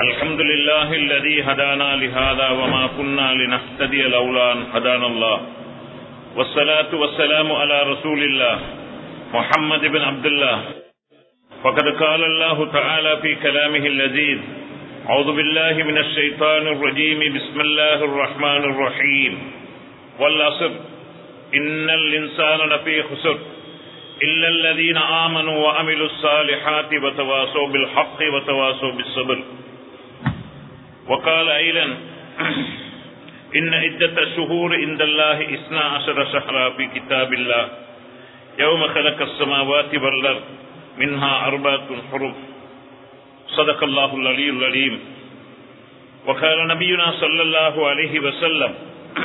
الحمد لله الذي هدانا لهذا وما كنا لنهتدي لولا أن هدانا الله والصلاة والسلام على رسول الله محمد بن عبد الله فقد قال الله تعالى في كلامه اللذيذ أعوذ بالله من الشيطان الرجيم بسم الله الرحمن الرحيم والعصر إن الإنسان لفي خسر إلا الذين آمنوا وعملوا الصالحات وتواصوا بالحق وتواصوا بالصبر وقال أيضا إن عدة الشهور عند الله إثنى عشر شهرا في كتاب الله يوم خلق السماوات والأرض منها أربعة حروف صدق الله العلي العليم وقال نبينا صلى الله عليه وسلم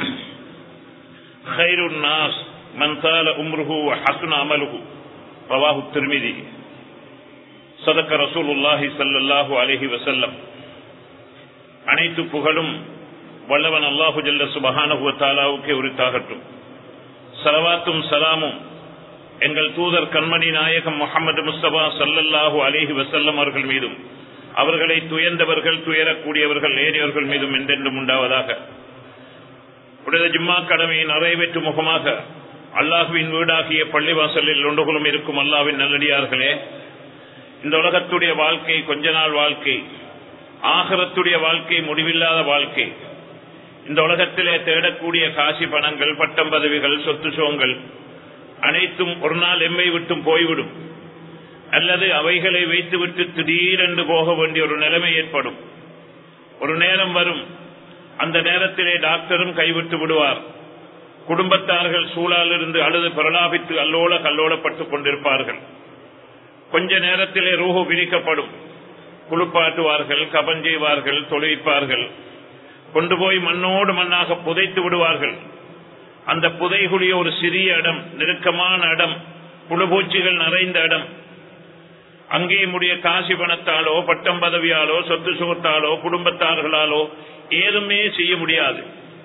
خير الناس من طال عمره وحسن عمله رواه الترمذي صدق رسول الله صلى الله عليه وسلم அனைத்து புகழும் வல்லவன் அல்லாஹு ஜல்ல சுபஹானஹுவ தாலாவுக்கே உரித்தாகட்டும் சலவாத்தும் சலாமும் எங்கள் தூதர் கண்மணி நாயகம் முகமது முஸ்தபா சல்லல்லாஹு அலிஹி வசல்லம் அவர்கள் மீதும் அவர்களை துயர்ந்தவர்கள் துயரக்கூடியவர்கள் ஏறியவர்கள் மீதும் என்றென்றும் உண்டாவதாக உடைய ஜும்மா கடமையை நிறைவேற்றும் முகமாக அல்லாஹுவின் வீடாகிய பள்ளிவாசலில் ஒன்றுகுலும் இருக்கும் அல்லாவின் நல்லடியார்களே இந்த உலகத்துடைய வாழ்க்கை கொஞ்ச நாள் வாழ்க்கை ஆகரத்துடைய வாழ்க்கை முடிவில்லாத வாழ்க்கை இந்த உலகத்திலே தேடக்கூடிய காசி பணங்கள் பட்டம் பதவிகள் சொத்து சோங்கள் அனைத்தும் ஒரு நாள் எம்மை விட்டும் போய்விடும் அல்லது அவைகளை வைத்துவிட்டு திடீரென்று போக வேண்டிய ஒரு நிலைமை ஏற்படும் ஒரு நேரம் வரும் அந்த நேரத்திலே டாக்டரும் கைவிட்டு விடுவார் குடும்பத்தார்கள் சூழாலிருந்து அழுது பிரலாபித்து அல்லோல கல்லோலப்பட்டுக் கொண்டிருப்பார்கள் கொஞ்ச நேரத்திலே ரூஹு விரிக்கப்படும் குளிப்பாட்டுவார்கள் கபன் செய்வார்கள் தொழிப்பார்கள் கொண்டு போய் மண்ணோடு மண்ணாக புதைத்து விடுவார்கள் அந்த புதைகுழிய ஒரு சிறிய இடம் நெருக்கமான இடம் புழுபூச்சிகள் நிறைந்த இடம் அங்கே முடிய காசி பணத்தாலோ பட்டம் பதவியாலோ சொத்து சுகத்தாலோ குடும்பத்தார்களாலோ ஏதுமே செய்ய முடியாது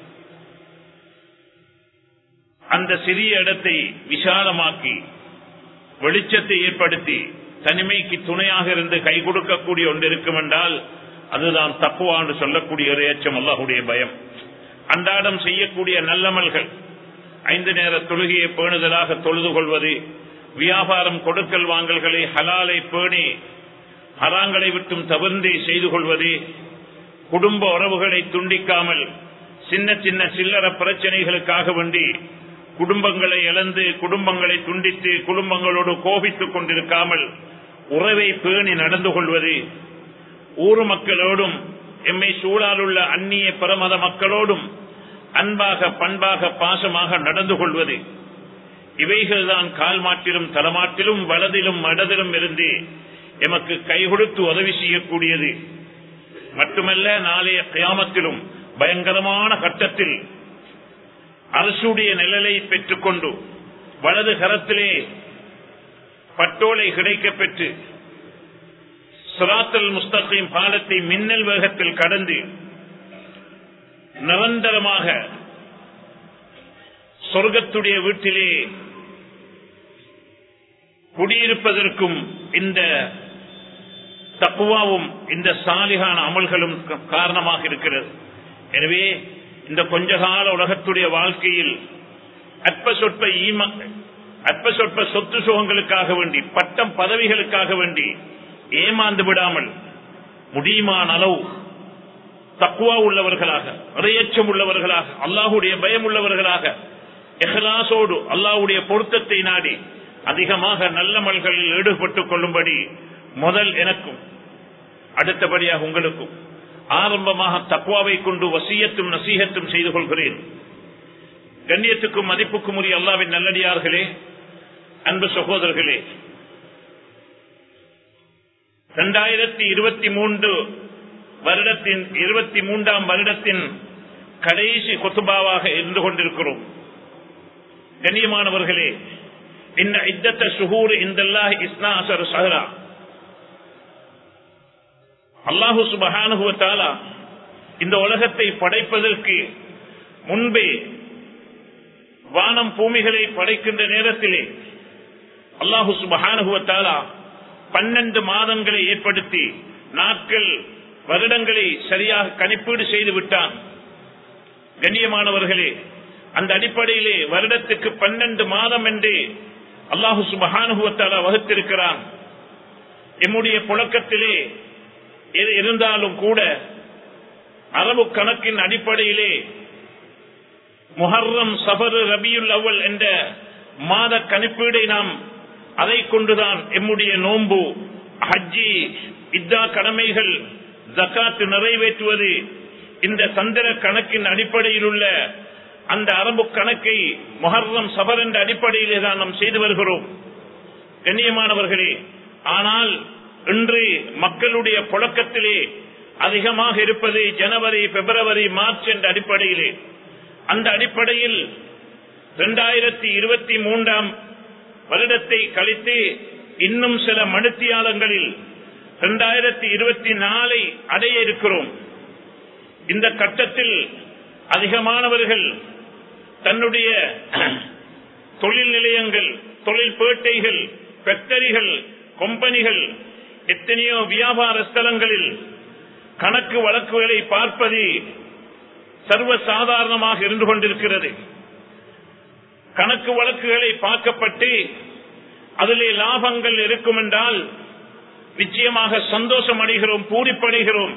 அந்த சிறிய இடத்தை விசாலமாக்கி வெளிச்சத்தை ஏற்படுத்தி தனிமைக்கு துணையாக இருந்து கை கொடுக்கக்கூடிய ஒன்று இருக்கும் என்றால் அதுதான் தப்புவான்னு சொல்லக்கூடிய ஒரு ஏச்சம் அல்லாஹுடைய பயம் அன்றாடம் செய்யக்கூடிய நல்லமல்கள் ஐந்து நேர தொழுகையை பேணுதலாக தொழுது கொள்வது வியாபாரம் கொடுக்கல் வாங்கல்களை ஹலாலை பேணி ஹராங்களை விட்டும் தவிர்ந்து செய்து கொள்வது குடும்ப உறவுகளை துண்டிக்காமல் சின்ன சின்ன சில்லற பிரச்சனைகளுக்காக வேண்டி குடும்பங்களை இழந்து குடும்பங்களை துண்டித்து குடும்பங்களோடு கோபித்துக் கொண்டிருக்காமல் உறவை பேணி நடந்து கொள்வது ஊர் மக்களோடும் எம்மை சூழாலுள்ள அந்நிய பரமத மக்களோடும் அன்பாக பண்பாக பாசமாக நடந்து கொள்வது இவைகள்தான் கால் மாட்டிலும் தலமாட்டிலும் வலதிலும் மடதிலும் இருந்து எமக்கு கை கொடுத்து உதவி செய்யக்கூடியது மட்டுமல்ல நாளைய கியாமத்திலும் பயங்கரமான கட்டத்தில் அரசுடைய நிழலை பெற்றுக்கொண்டு வலது கரத்திலே பட்டோலை கிடைக்க பெற்று சுராத்தல் முஸ்தகின் பாலத்தை மின்னல் வேகத்தில் கடந்து நிரந்தரமாக சொர்க்கத்துடைய வீட்டிலே குடியிருப்பதற்கும் இந்த தப்புவாவும் இந்த சாலிகான அமல்களும் காரணமாக இருக்கிறது எனவே இந்த கொஞ்ச கால உலகத்துடைய வாழ்க்கையில் அற்ப சொற்ப ஈம அற்ப சொற்ப சொத்து சுகங்களுக்காக வேண்டி பட்டம் பதவிகளுக்காக வேண்டி ஏமாந்து விடாமல் முடியுமான அளவு தக்குவா உள்ளவர்களாக இறையச்சம் உள்ளவர்களாக அல்லாஹுடைய பயம் உள்ளவர்களாக எஹலாசோடு அல்லாஹுடைய பொருத்தத்தை நாடி அதிகமாக நல்ல மல்களில் ஈடுபட்டுக் கொள்ளும்படி முதல் எனக்கும் அடுத்தபடியாக உங்களுக்கும் ஆரம்பமாக தக்குவாவை கொண்டு வசியத்தும் நசீகத்தும் செய்து கொள்கிறேன் கண்ணியத்துக்கும் மதிப்புக்கும் உரிய அல்லாவின் நல்லடியார்களே அன்பு சகோதரர்களே இரண்டாயிரத்தி இருபத்தி மூன்று வருடத்தின் இருபத்தி மூன்றாம் வருடத்தின் கடைசி கொத்துபாவாக இருந்து கொண்டிருக்கிறோம் கண்ணியமானவர்களே இந்த இத்தத்த சுகூர் இந்த இஸ்னா அசர் சஹரா அல்லாஹு சுபஹானுவத்தாலா இந்த உலகத்தை படைப்பதற்கு முன்பே வானம் பூமிகளை படைக்கின்ற நேரத்திலே அல்லாஹு சுபஹானுவத்தாலா பன்னெண்டு மாதங்களை ஏற்படுத்தி நாட்கள் வருடங்களை சரியாக கணிப்பீடு செய்து விட்டான் கண்ணியமானவர்களே அந்த அடிப்படையிலே வருடத்துக்கு பன்னெண்டு மாதம் என்று அல்லாஹு சுபஹானுவத்தால வகுத்திருக்கிறான் எம்முடைய புழக்கத்திலே எது இருந்தாலும் கூட அரபு கணக்கின் அடிப்படையிலே முஹர்ரம் சபரு ரபியுல் அவ்வல் என்ற மாத கணிப்பீடை நாம் அதை கொண்டுதான் எம்முடைய நோன்பு ஹஜ்ஜி இத்தா கடமைகள் ஜக்காத்து நிறைவேற்றுவது இந்த சந்திர கணக்கின் அடிப்படையில் உள்ள அந்த அரபு கணக்கை முஹர்ரம் சபர் என்ற அடிப்படையிலே தான் நாம் செய்து வருகிறோம் கண்ணியமானவர்களே ஆனால் இன்று மக்களுடைய புழக்கத்திலே அதிகமாக இருப்பது ஜனவரி பிப்ரவரி மார்ச் என்ற அடிப்படையிலே அந்த அடிப்படையில் இரண்டாயிரத்தி இருபத்தி மூன்றாம் வருடத்தை கழித்து இன்னும் சில மனுத்தியாளங்களில் இரண்டாயிரத்தி இருபத்தி நாலை அடைய இருக்கிறோம் இந்த கட்டத்தில் அதிகமானவர்கள் தன்னுடைய தொழில் நிலையங்கள் தொழில் பேட்டைகள் ஃபேக்டரிகள் கம்பெனிகள் எத்தனையோ வியாபார ஸ்தலங்களில் கணக்கு வழக்குகளை பார்ப்பது சர்வ சாதாரணமாக இருந்து கொண்டிருக்கிறது கணக்கு வழக்குகளை பார்க்கப்பட்டு அதிலே லாபங்கள் இருக்கும் என்றால் நிச்சயமாக சந்தோஷம் அடைகிறோம் பூரிப்படைகிறோம்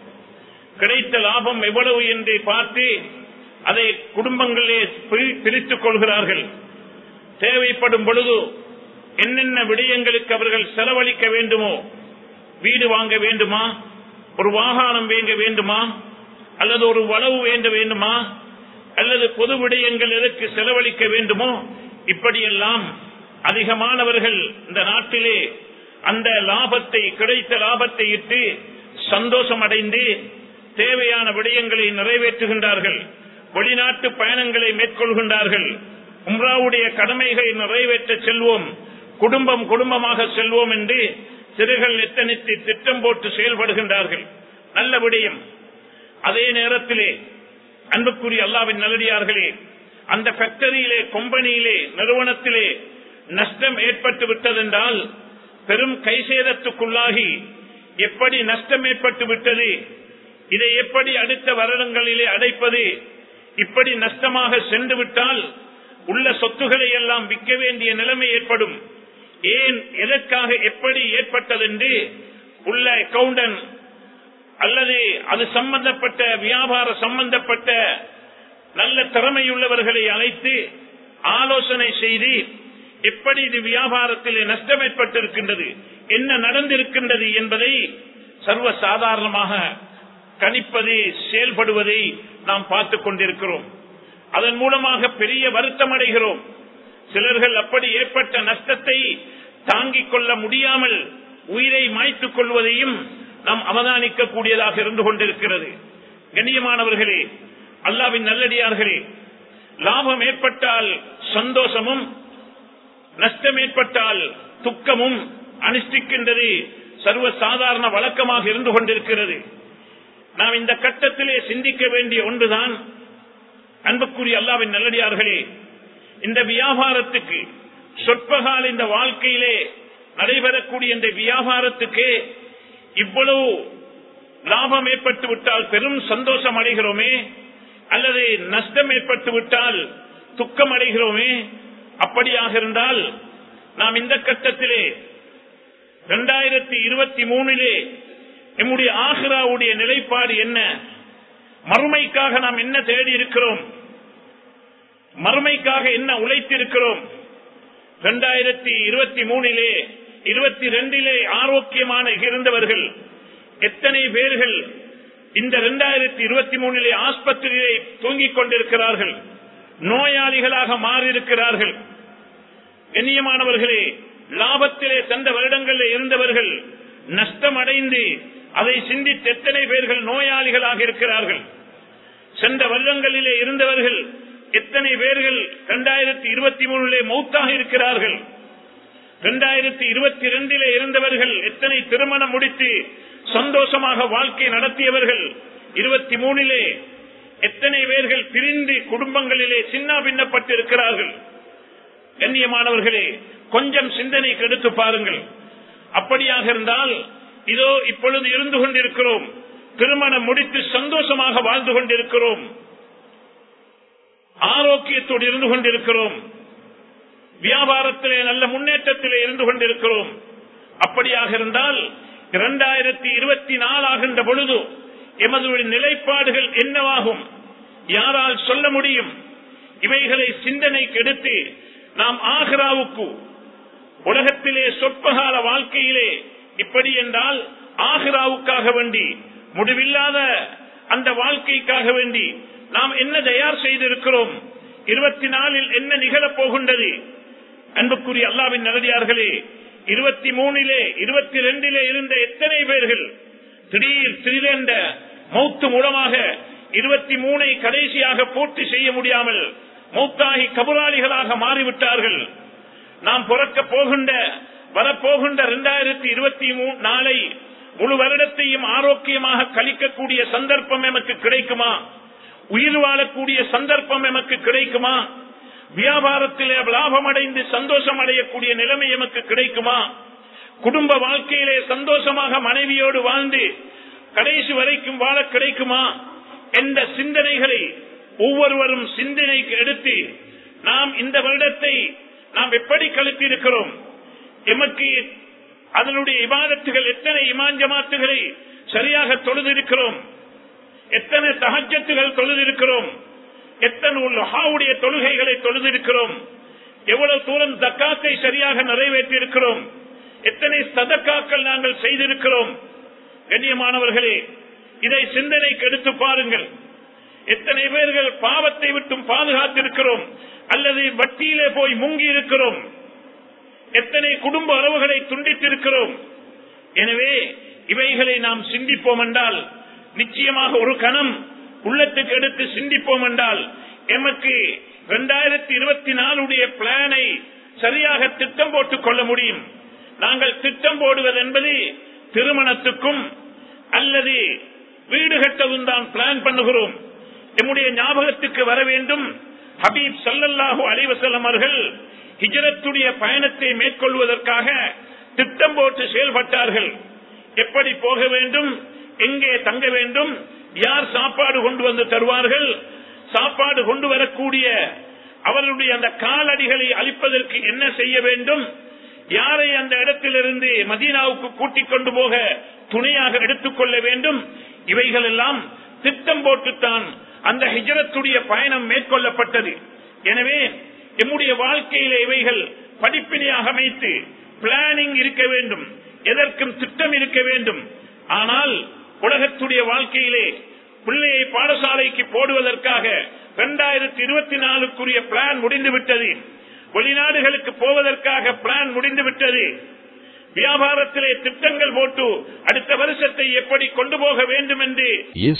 கிடைத்த லாபம் எவ்வளவு என்று பார்த்து அதை குடும்பங்களே பிரித்துக் கொள்கிறார்கள் தேவைப்படும் பொழுது என்னென்ன விடயங்களுக்கு அவர்கள் செலவழிக்க வேண்டுமோ வீடு வாங்க வேண்டுமா ஒரு வாகனம் வேங்க வேண்டுமா அல்லது ஒரு வளவு வேண்ட வேண்டுமா அல்லது பொது விடயங்கள் எதற்கு செலவழிக்க வேண்டுமோ இப்படியெல்லாம் அதிகமானவர்கள் இந்த நாட்டிலே அந்த லாபத்தை கிடைத்த லாபத்தை இட்டு சந்தோஷம் அடைந்து தேவையான விடயங்களை நிறைவேற்றுகின்றார்கள் வெளிநாட்டு பயணங்களை மேற்கொள்கின்றார்கள் உம்ராவுடைய கடமைகளை நிறைவேற்ற செல்வோம் குடும்பம் குடும்பமாக செல்வோம் என்று சிறுகள் எத்தனித்து திட்டம் போட்டு செயல்படுகின்றார்கள் நல்ல விடயம் அதே நேரத்திலே அன்புக்குரிய அல்லாவின் நல்லடியார்களே அந்த ஃபேக்டரியிலே கொம்பனியிலே நிறுவனத்திலே நஷ்டம் ஏற்பட்டு விட்டதென்றால் பெரும் கைசேதத்துக்குள்ளாகி எப்படி நஷ்டம் ஏற்பட்டு விட்டது இதை எப்படி அடுத்த வருடங்களிலே அடைப்பது இப்படி நஷ்டமாக சென்று விட்டால் உள்ள சொத்துக்களை எல்லாம் விற்க வேண்டிய நிலைமை ஏற்படும் ஏன் எதற்காக எப்படி ஏற்பட்டதென்று உள்ள அக்கவுண்டன் அல்லது அது சம்பந்தப்பட்ட வியாபார சம்பந்தப்பட்ட நல்ல திறமையுள்ளவர்களை அழைத்து ஆலோசனை செய்து எப்படி இது வியாபாரத்தில் நஷ்டம் ஏற்பட்டிருக்கின்றது என்ன நடந்திருக்கின்றது என்பதை சர்வ சாதாரணமாக கணிப்பது செயல்படுவதை நாம் பார்த்துக் கொண்டிருக்கிறோம் அதன் மூலமாக பெரிய வருத்தம் அடைகிறோம் சிலர்கள் அப்படி ஏற்பட்ட நஷ்டத்தை தாங்கிக் கொள்ள முடியாமல் உயிரை மாய்த்துக் கொள்வதையும் நாம் அவதானிக்க கூடியதாக இருந்து கொண்டிருக்கிறது கண்ணியமானவர்களே அல்லாவின் நல்லடியார்களே லாபம் ஏற்பட்டால் சந்தோஷமும் நஷ்டம் ஏற்பட்டால் துக்கமும் அனுஷ்டிக்கின்றது சர்வ சாதாரண வழக்கமாக இருந்து கொண்டிருக்கிறது நாம் இந்த கட்டத்திலே சிந்திக்க வேண்டிய ஒன்றுதான் அன்புக்குரிய அல்லாவின் நல்லடியார்களே இந்த வியாபாரத்துக்கு சொற்பகால இந்த வாழ்க்கையிலே நடைபெறக்கூடிய இந்த வியாபாரத்துக்கு இவ்வளவு லாபம் ஏற்பட்டு விட்டால் பெரும் சந்தோஷம் அடைகிறோமே அல்லது நஷ்டம் ஏற்பட்டு விட்டால் துக்கம் அடைகிறோமே அப்படியாக இருந்தால் நாம் இந்த கட்டத்திலே இரண்டாயிரத்தி இருபத்தி மூணிலே நம்முடைய ஆஹ்ராவுடைய நிலைப்பாடு என்ன மறுமைக்காக நாம் என்ன தேடி இருக்கிறோம் மறுமைக்காக என்ன உழைத்திருக்கிறோம் இரண்டாயிரத்தி இருபத்தி மூணிலே இருபத்தி ரெண்டிலே ஆரோக்கியமான இருந்தவர்கள் எத்தனை பேர்கள் இந்த இரண்டாயிரத்தி இருபத்தி மூணிலே ஆஸ்பத்திரியிலே தூங்கிக் கொண்டிருக்கிறார்கள் நோயாளிகளாக மாறியிருக்கிறார்கள் கண்ணியமானவர்களே லாபத்திலே சென்ற வருடங்களில் இருந்தவர்கள் நஷ்டம் அடைந்து அதை சிந்தித்து எத்தனை பேர்கள் நோயாளிகளாக இருக்கிறார்கள் சென்ற வருடங்களிலே இருந்தவர்கள் எத்தனை பேர்கள் இரண்டாயிரத்தி இருபத்தி மூணிலே மௌத்தாக இருக்கிறார்கள் இரண்டாயிரத்தி இருபத்தி இரண்டிலே இருந்தவர்கள் எத்தனை திருமணம் முடித்து சந்தோஷமாக வாழ்க்கை நடத்தியவர்கள் இருபத்தி மூணிலே எத்தனை பேர்கள் பிரிந்து குடும்பங்களிலே சின்ன பின்னப்பட்டிருக்கிறார்கள் கண்ணியமானவர்களே கொஞ்சம் சிந்தனை கெடுத்து பாருங்கள் அப்படியாக இருந்தால் இதோ இப்பொழுது இருந்து கொண்டிருக்கிறோம் திருமணம் முடித்து சந்தோஷமாக வாழ்ந்து கொண்டிருக்கிறோம் ஆரோக்கியத்தோடு இருந்து கொண்டிருக்கிறோம் வியாபாரத்திலே நல்ல முன்னேற்றத்திலே இருந்து கொண்டிருக்கிறோம் அப்படியாக இருந்தால் இரண்டாயிரத்தி இருபத்தி நாலாகின்ற பொழுது எமது நிலைப்பாடுகள் என்னவாகும் யாரால் சொல்ல முடியும் இவைகளை சிந்தனைக்கு எடுத்து நாம் ஆக்ராவுக்கு உலகத்திலே சொற்பகால வாழ்க்கையிலே இப்படி என்றால் ஆக்ராவுக்காக வேண்டி முடிவில்லாத அந்த வாழ்க்கைக்காக வேண்டி நாம் என்ன தயார் செய்திருக்கிறோம் இருபத்தி நாலில் என்ன நிகழப் போகின்றது அன்புக்குரிய அல்லாவின் நல்லடியார்களே இருபத்தி மூணிலே இருபத்தி ரெண்டிலே இருந்த எத்தனை பேர்கள் திடீர் திடீரென்ற மௌத்து மூலமாக இருபத்தி மூனை கடைசியாக பூர்த்தி செய்ய முடியாமல் மௌத்தாகி கபுராளிகளாக மாறிவிட்டார்கள் நாம் பிறக்க போகின்ற வரப்போகின்ற இரண்டாயிரத்தி இருபத்தி நாளை முழு வருடத்தையும் ஆரோக்கியமாக கழிக்கக்கூடிய சந்தர்ப்பம் எமக்கு கிடைக்குமா உயிர் வாழக்கூடிய சந்தர்ப்பம் எமக்கு கிடைக்குமா வியாபாரத்திலே லாபம் அடைந்து சந்தோஷம் அடையக்கூடிய நிலைமை எமக்கு கிடைக்குமா குடும்ப வாழ்க்கையிலே சந்தோஷமாக மனைவியோடு வாழ்ந்து கடைசி வரைக்கும் வாழ கிடைக்குமா என்ற சிந்தனைகளை ஒவ்வொருவரும் சிந்தனைக்கு எடுத்து நாம் இந்த வருடத்தை நாம் எப்படி கழித்திருக்கிறோம் எமக்கு அதனுடைய இபாதத்துகள் எத்தனை இமான் ஜமாத்துகளை சரியாக தொழுதிருக்கிறோம் எத்தனை தகஜத்துகள் தொழுதிருக்கிறோம் எத்தனை ஹாவுடைய தொழுகைகளை தொழுதிருக்கிறோம் எவ்வளவு தூரம் தக்காத்தை சரியாக நிறைவேற்றியிருக்கிறோம் எத்தனை சதக்காக்கள் நாங்கள் செய்திருக்கிறோம் கண்ணியமானவர்களே இதை சிந்தனைக்கு எடுத்து பாருங்கள் எத்தனை பேர்கள் பாவத்தை விட்டும் பாதுகாத்திருக்கிறோம் அல்லது வட்டியிலே போய் முங்கி இருக்கிறோம் எத்தனை குடும்ப உறவுகளை துண்டித்திருக்கிறோம் எனவே இவைகளை நாம் சிந்திப்போம் என்றால் நிச்சயமாக ஒரு கணம் உள்ளத்துக்கு எடுத்து சிந்திப்போம் என்றால் எமக்கு இரண்டாயிரத்தி இருபத்தி நாலுடைய பிளானை சரியாக திட்டம் போட்டுக் கொள்ள முடியும் நாங்கள் திட்டம் போடுவது என்பது திருமணத்துக்கும் அல்லது வீடு கட்டவும் தான் பிளான் பண்ணுகிறோம் எம்முடைய ஞாபகத்துக்கு வர வேண்டும் ஹபீப் சல்லல்லாஹு அலைவசல்லம் அவர்கள் ஹிஜரத்துடைய பயணத்தை மேற்கொள்வதற்காக திட்டம் போட்டு செயல்பட்டார்கள் எப்படி போக வேண்டும் எங்கே தங்க வேண்டும் யார் சாப்பாடு கொண்டு வந்து தருவார்கள் சாப்பாடு கொண்டு வரக்கூடிய அவர்களுடைய அந்த காலடிகளை அழிப்பதற்கு என்ன செய்ய வேண்டும் யாரை அந்த இடத்திலிருந்து மதீனாவுக்கு கூட்டிக் கொண்டு போக துணையாக எடுத்துக்கொள்ள வேண்டும் இவைகள் எல்லாம் திட்டம் போட்டுத்தான் அந்த ஹிஜரத்துடைய பயணம் மேற்கொள்ளப்பட்டது எனவே எம்முடைய வாழ்க்கையில இவைகள் படிப்பினையாக அமைத்து பிளானிங் இருக்க வேண்டும் எதற்கும் திட்டம் இருக்க வேண்டும் ஆனால் உலகத்துடைய வாழ்க்கையிலே பிள்ளையை பாடசாலைக்கு போடுவதற்காக இரண்டாயிரத்தி இருபத்தி நாலுக்குரிய பிளான் முடிந்துவிட்டது வெளிநாடுகளுக்கு போவதற்காக பிளான் முடிந்துவிட்டது வியாபாரத்திலே திட்டங்கள் போட்டு அடுத்த வருஷத்தை எப்படி கொண்டு போக வேண்டும் என்று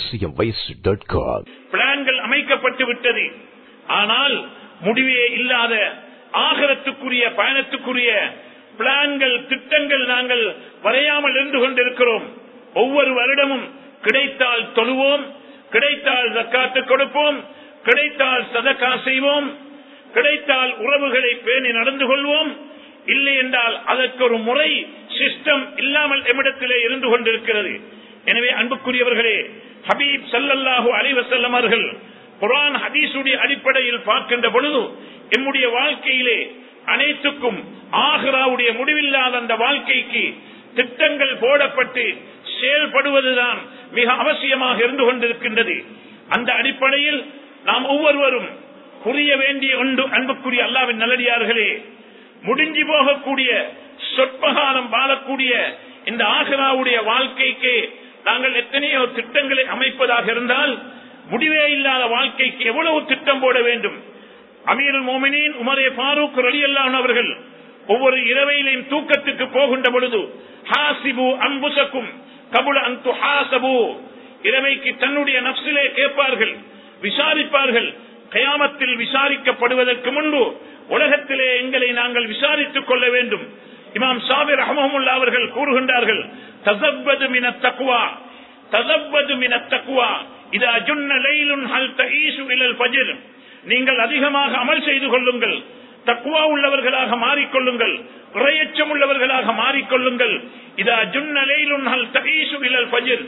பிளான்கள் அமைக்கப்பட்டு விட்டது ஆனால் முடிவே இல்லாத ஆகரத்துக்குரிய பயணத்துக்குரிய பிளான்கள் திட்டங்கள் நாங்கள் வரையாமல் இருந்து கொண்டிருக்கிறோம் ஒவ்வொரு வருடமும் கிடைத்தால் தொழுவோம் கிடைத்தால் ஜக்காத்து கொடுப்போம் கிடைத்தால் சதக்கா செய்வோம் கிடைத்தால் உறவுகளை பேணி நடந்து கொள்வோம் இல்லை என்றால் அதற்கு ஒரு முறை சிஸ்டம் இல்லாமல் எம்மிடத்திலே இருந்து கொண்டிருக்கிறது எனவே அன்புக்குரியவர்களே ஹபீப் சல்லல்லாஹு அலைவசல்லம் அவர்கள் குரான் ஹதீசுடைய அடிப்படையில் பார்க்கின்ற பொழுது எம்முடைய வாழ்க்கையிலே அனைத்துக்கும் ஆஹ்ராவுடைய முடிவில்லாத அந்த வாழ்க்கைக்கு திட்டங்கள் போடப்பட்டு செயல்படுவதுதான் மிக அவசியமாக இருந்து கொண்டிருக்கின்றது அந்த அடிப்படையில் நாம் ஒவ்வொருவரும் புரிய வேண்டிய ஒன்று அன்புக்குரிய அல்லாவின் நல்லடியார்களே முடிஞ்சு போகக்கூடிய சொற்பகாலம் வாழக்கூடிய இந்த ஆகராவுடைய வாழ்க்கைக்கு நாங்கள் எத்தனையோ திட்டங்களை அமைப்பதாக இருந்தால் முடிவே இல்லாத வாழ்க்கைக்கு எவ்வளவு திட்டம் போட வேண்டும் அமீர் மோமினின் உமரே பாரூக் ரலியல்லான் அவர்கள் ஒவ்வொரு இரவையிலையும் தூக்கத்துக்கு போகின்ற பொழுது ஹாசிபு அன்புசக்கும் கபுல அந்து ஹாசபு இரவைக்கு தன்னுடைய நப்சிலே கேட்பார்கள் விசாரிப்பார்கள் கயாமத்தில் விசாரிக்கப்படுவதற்கு முன்பு உலகத்திலே எங்களை நாங்கள் விசாரித்துக் கொள்ள வேண்டும் இமாம் சாபிர் அஹமமுல்லா அவர்கள் கூறுகின்றார்கள் தசப்பது மின தக்குவா தசப்பது மின தக்குவா இது அஜுன்ன லைலுன் ஹல் தஈசு இலல் பஜிர் நீங்கள் அதிகமாக அமல் செய்து கொள்ளுங்கள் தக்குவா உள்ளவர்களாக மாறிக்கொள்ளுங்கள் இறையச்சம் உள்ளவர்களாக மாறிக்கொள்ளுங்கள் இது அஜுன்ன லைலுன் ஹல் தஈசு இலல் பஜிர்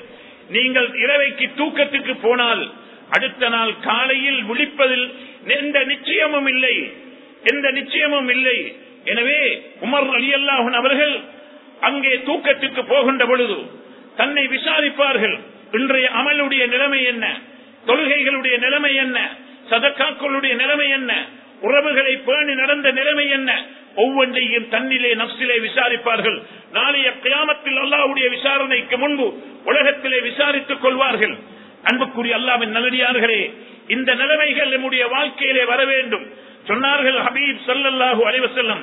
நீங்கள் இரவைக்கு தூக்கத்துக்கு போனால் அடுத்த நாள் காலையில் விழிப்பதில் எந்த நிச்சயமும் இல்லை எந்த நிச்சயமும் இல்லை எனவே உமர் அலி அல்லாஹன் அவர்கள் அங்கே தூக்கத்துக்கு போகின்ற பொழுது தன்னை விசாரிப்பார்கள் இன்றைய அமலுடைய நிலைமை என்ன தொழுகைகளுடைய நிலைமை என்ன சதக்காக்களுடைய நிலைமை என்ன உறவுகளை பேணி நடந்த நிலைமை என்ன ஒவ்வொன்றையும் தன்னிலே நப்சிலே விசாரிப்பார்கள் நாளைய கியாமத்தில் அல்லாவுடைய விசாரணைக்கு முன்பு உலகத்திலே விசாரித்துக் கொள்வார்கள் அன்புக்குரிய அல்லாவின் நல்லடியார்களே இந்த நிலைமைகள் நம்முடைய வாழ்க்கையிலே வர வேண்டும் சொன்னார்கள் ஹபீப் சல்லல்லாஹு அலைவசல்லம்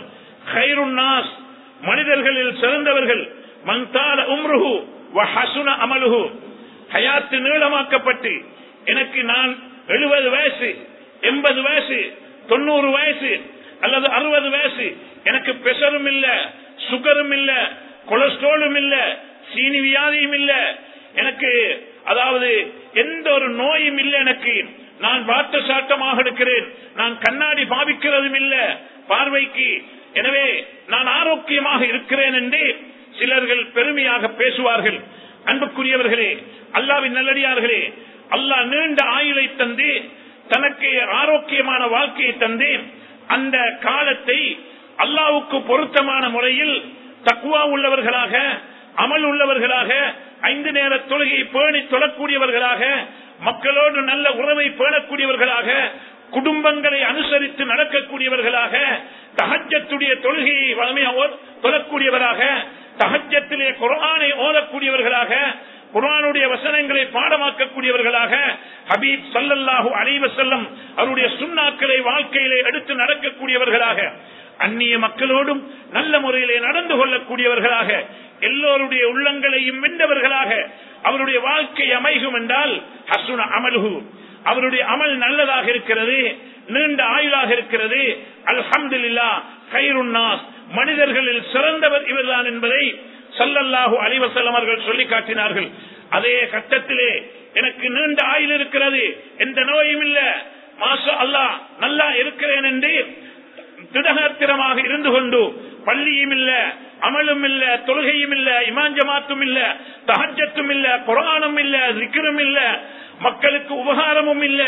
நாஸ் மனிதர்களில் சிறந்தவர்கள் மந்தால உம்ருஹு வஹசுன அமலுஹு ஹயாத்து நீளமாக்கப்பட்டு எனக்கு நான் எழுபது வயசு எண்பது வயசு தொண்ணூறு வயசு அல்லது அறுபது வயசு எனக்கு பிரஷரும் இல்ல சுகரும் இல்ல கொலஸ்ட்ராலும் இல்ல சீனி வியாதியும் இல்ல எனக்கு அதாவது எந்த ஒரு நோயும் இல்லை எனக்கு நான் வாட்ட சாட்டமாக இருக்கிறேன் நான் கண்ணாடி பாவிக்கிறதும் இல்ல பார்வைக்கு எனவே நான் ஆரோக்கியமாக இருக்கிறேன் என்று சிலர்கள் பெருமையாக பேசுவார்கள் அன்புக்குரியவர்களே அல்லாவின் நல்லடியார்களே அல்லாஹ் நீண்ட ஆயுளை தந்து தனக்கு ஆரோக்கியமான வாழ்க்கையை தந்து அந்த காலத்தை அல்லாவுக்கு பொருத்தமான முறையில் தக்குவா உள்ளவர்களாக அமல் உள்ளவர்களாக ஐந்து நேர தொழுகையை பேணி தொழக்கூடியவர்களாக மக்களோடு நல்ல உறவை பேணக்கூடியவர்களாக குடும்பங்களை அனுசரித்து நடக்கக்கூடியவர்களாக தகஜத்துடைய தொழுகையை வளமையாக தொழக்கூடியவராக தகஜத்திலே குரானை ஓதக்கூடியவர்களாக குரானுடைய வசனங்களை பாடமாக்கக்கூடியவர்களாக ஹபீப் சல்லல்லாஹு அலைவ செல்லம் அவருடைய சுண்ணாக்களை வாழ்க்கையிலே எடுத்து நடக்கக்கூடியவர்களாக அந்நிய மக்களோடும் நல்ல முறையிலே நடந்து கொள்ளக்கூடியவர்களாக எல்லோருடைய உள்ளங்களையும் வென்றவர்களாக அவருடைய வாழ்க்கை அமைகும் என்றால் ஹசுன அமல்ஹு அவருடைய அமல் நல்லதாக இருக்கிறது நீண்ட ஆயுளாக இருக்கிறது அல்ஹம்துல்லா கைருன்னாஸ் மனிதர்களில் சிறந்தவர் இவர்தான் என்பதை சல்லல்லாஹு அலிவசல்லம் அவர்கள் சொல்லி காட்டினார்கள் அதே கட்டத்திலே எனக்கு நீண்ட ஆயுள் இருக்கிறது எந்த நோயும் இல்ல மாசா அல்லா நல்லா இருக்கிறேன் என்று திடகாத்திரமாக இருந்து கொண்டு பள்ளியும் இல்ல அமலும் இல்ல தொழுகையும் இல்ல இமாஞ்சமாத்தும் இல்ல தகஜத்தும் இல்ல குரானும் இல்ல சிக்கரும் இல்ல மக்களுக்கு உபகாரமும் இல்ல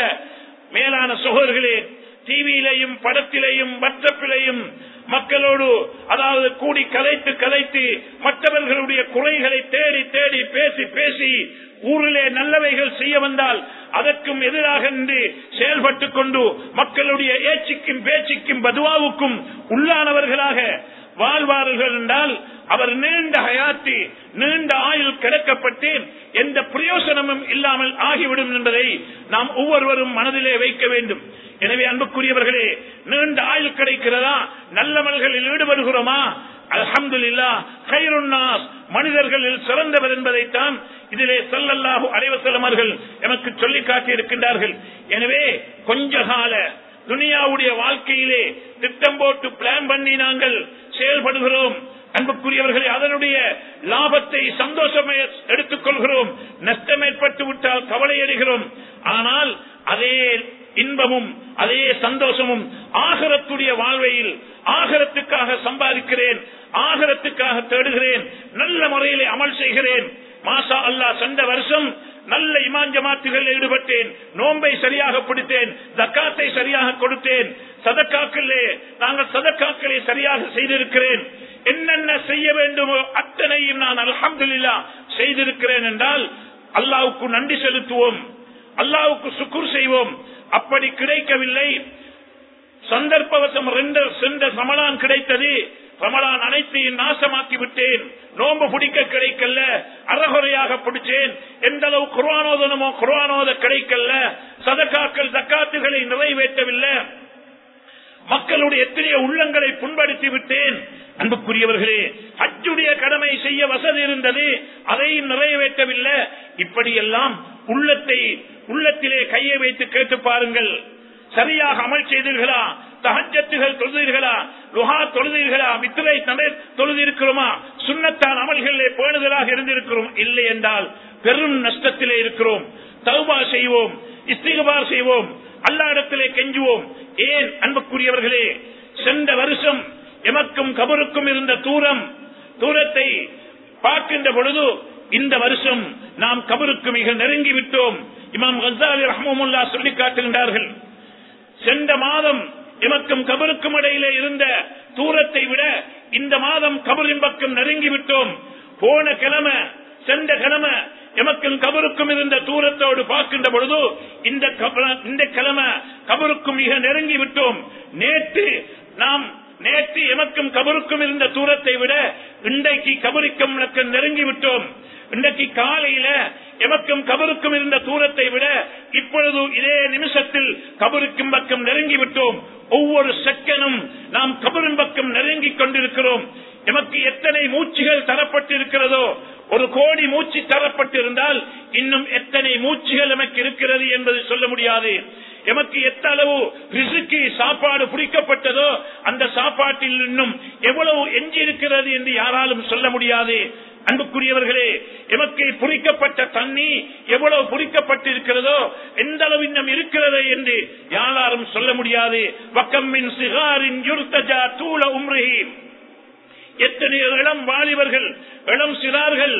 மேலான சகோதரர்களே டிவியிலையும் படத்திலையும் வட்டப்பிலையும் மக்களோடு அதாவது கூடி கலைத்து கலைத்து மற்றவர்களுடைய குறைகளை தேடி தேடி பேசி பேசி ஊரிலே நல்லவைகள் செய்ய வந்தால் அதற்கும் எதிராக நின்று செயல்பட்டுக் கொண்டு மக்களுடைய ஏச்சிக்கும் பேச்சுக்கும் பதுவாவுக்கும் உள்ளானவர்களாக வாழ்வார்கள் என்றால் அவர் நீண்ட ஹயாத்தி நீண்ட ஆயுள் கிடைக்கப்பட்டு எந்த பிரயோசனமும் இல்லாமல் ஆகிவிடும் என்பதை நாம் ஒவ்வொருவரும் மனதிலே வைக்க வேண்டும் எனவே அன்புக்குரியவர்களே நீண்ட ஆயுள் கிடைக்கிறதா நல்லவர்களில் ஈடுபடுகிறோமா அலமதுல்லா கைருன்னாஸ் மனிதர்களில் சிறந்தவர் என்பதைத்தான் இதிலே சல்லல்லாஹு அலைவசல்லமர்கள் எமக்கு சொல்லி காட்டியிருக்கின்றார்கள் எனவே கொஞ்ச கால துனியாவுடைய வாழ்க்கையிலே திட்டம் போட்டு பிளான் பண்ணி நாங்கள் செயல்படுகிறோம் அன்புக்குரியவர்களே அதனுடைய லாபத்தை சந்தோஷமே எடுத்துக் கொள்கிறோம் நஷ்டம் ஏற்பட்டு விட்டால் கவலை அடைகிறோம் ஆனால் அதே இன்பமும் அதே சந்தோஷமும் ஆகரத்துடைய வாழ்வையில் ஆகரத்துக்காக சம்பாதிக்கிறேன் ஆகரத்துக்காக தேடுகிறேன் நல்ல முறையிலே அமல் செய்கிறேன் மாசா அல்லா சென்ற வருஷம் நல்ல இமான் ஜமாத்துகளில் ஈடுபட்டேன் நோன்பை சரியாக பிடித்தேன் தக்காத்தை சரியாக கொடுத்தேன் சதக்காக்களே நாங்கள் சதக்காக்களை சரியாக செய்திருக்கிறேன் என்னென்ன செய்ய வேண்டுமோ அத்தனையும் நான் அலமதுல்லா செய்திருக்கிறேன் என்றால் அல்லாவுக்கு நன்றி செலுத்துவோம் அல்லாவுக்கு சுக்குர் செய்வோம் அப்படி கிடைக்கவில்லை சந்தர்ப்பவசம் ரெண்டு சென்ற ரமலான் கிடைத்தது ரமலான் அனைத்தையும் நாசமாக்கி விட்டேன் நோன்பு பிடிக்க கிடைக்கல அறகுறையாக பிடிச்சேன் எந்த அளவு குர்வானோதனமோ குர்வானோத கிடைக்கல சதக்காக்கள் தக்காத்துகளை நிறைவேற்றவில்லை மக்களுடைய எத்தனையோ உள்ளங்களை புண்படுத்தி விட்டேன் அன்புக்குரியவர்களே ஹஜ்ஜுடைய கடமை செய்ய வசதி இருந்தது அதையும் நிறைவேற்றவில்லை இப்படியெல்லாம் உள்ளத்தை உள்ளத்திலே கையை வைத்து கேட்டு பாருங்கள் சரியாக அமல் செய்தீர்களா தகஜத்துகள் தொழுதீர்களா லுஹா தொழுதீர்களா மித்திரை தடை தொழுதிருக்கிறோமா சுண்ணத்தான் அமல்களிலே பேணுதலாக இருந்திருக்கிறோம் இல்லை என்றால் பெரும் நஷ்டத்திலே இருக்கிறோம் தௌபா செய்வோம் இஸ்திகபார் செய்வோம் அல்லாடத்திலே கெஞ்சுவோம் ஏன் அன்புக்குரியவர்களே சென்ற வருஷம் எமக்கும் கபருக்கும் இருந்த தூரம் தூரத்தை பார்க்கின்ற பொழுது இந்த வருஷம் நாம் கபருக்கு மிக நெருங்கி விட்டோம் இமாம் கசாலி ரஹமுல்லா சொல்லி காட்டுகின்றார்கள் சென்ற மாதம் எமக்கும் கபருக்கும் இடையிலே இருந்த தூரத்தை விட இந்த மாதம் கபரின் பக்கம் நெருங்கி விட்டோம் போன கிழமை சென்ற கிழமை எமக்கும் கபருக்கும் இருந்த தூரத்தோடு பார்க்கின்ற பொழுது இந்த கப- இந்த கிழமை கபருக்கும் மிக நெருங்கி விட்டோம் நேற்று நாம் நேற்று எமக்கும் கபருக்கும் இருந்த தூரத்தை விட இன்றைக்கு கபருக்கும் எனக்கு நெருங்கி விட்டோம் இன்றைக்கு காலையில எமக்கும் கபருக்கும் இருந்த தூரத்தை விட இப்பொழுது இதே நிமிஷத்தில் கபருக்கும் பக்கம் நெருங்கி விட்டோம் ஒவ்வொரு செகனும் நாம் கபரின் பக்கம் நெருங்கிக் கொண்டிருக்கிறோம் எமக்கு எத்தனை மூச்சுகள் தரப்பட்டிருக்கிறதோ ஒரு கோடி மூச்சு தரப்பட்டிருந்தால் இன்னும் எத்தனை மூச்சுகள் எமக்கு இருக்கிறது என்பது சொல்ல முடியாது எமக்கு எத்த அளவு ரிசுக்கு சாப்பாடு பிடிக்கப்பட்டதோ அந்த சாப்பாட்டில் இன்னும் எவ்வளவு எஞ்சி இருக்கிறது என்று யாராலும் சொல்ல முடியாது அன்புக்குரியவர்களே எமக்கு புரிக்கப்பட்ட தண்ணி எவ்வளவு புரிக்கப்பட்டிருக்கிறதோ எந்த அளவு இன்னும் இருக்கிறது என்று யாராலும் சொல்ல முடியாது வக்கம்மின் சிகாரின் யுர்தஜா தூள உம்ரஹி எத்தனையோ இளம் வாலிபர்கள் இளம் சிறார்கள்